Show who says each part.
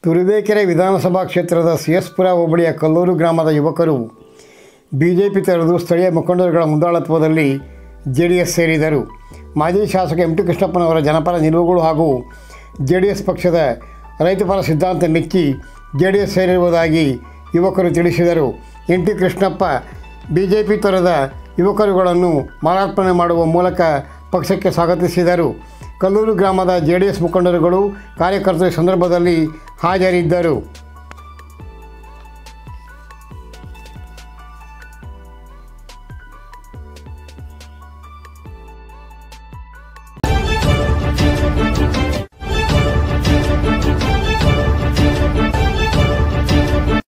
Speaker 1: ತುರುವೇಕೆರೆ ವಿಧಾನಸಭಾ ಕ್ಷೇತ್ರದ ಸಿಎಸ್ಪುರ ಹೋಬಳಿಯ ಕಲ್ಲೂರು ಗ್ರಾಮದ ಯುವಕರು ಬಿ ಜೆ ಪಿ ತೊರೆದು ಸ್ಥಳೀಯ ಮುಖಂಡರುಗಳ ಮುಂದಾಳತ್ವದಲ್ಲಿ ಜೆ ಡಿ ಎಸ್ ಸೇರಿದರು ಮಾಜಿ ಶಾಸಕ ಎಂ ಟಿ ಕೃಷ್ಣಪ್ಪನವರ ಜನಪರ ನಿಲುವುಗಳು ಹಾಗೂ ಜೆ ಡಿ ಎಸ್ ಪಕ್ಷದ ರೈತಪರ ಸಿದ್ಧಾಂತ ಮೆಚ್ಚಿ ಜೆ ಡಿ ಎಸ್ ಸೇರಿರುವುದಾಗಿ ಯುವಕರು ತಿಳಿಸಿದರು N T Krishnappa B J P ತೊರೆದ ಯುವಕರುಗಳನ್ನು ಮಾಲಾರ್ಪಣೆ ಮಾಡುವ ಮೂಲಕ ಪಕ್ಷಕ್ಕೆ ಸ್ವಾಗತಿಸಿದರು ಕಲ್ಲೂರು ಗ್ರಾಮದ ಜೆ ಡಿ ಎಸ್ ಮುಖಂಡರುಗಳು ಕಾರ್ಯಕರ್ತರು ಈ ಸಂದರ್ಭದಲ್ಲಿ ಹಾಜರಿದ್ದರು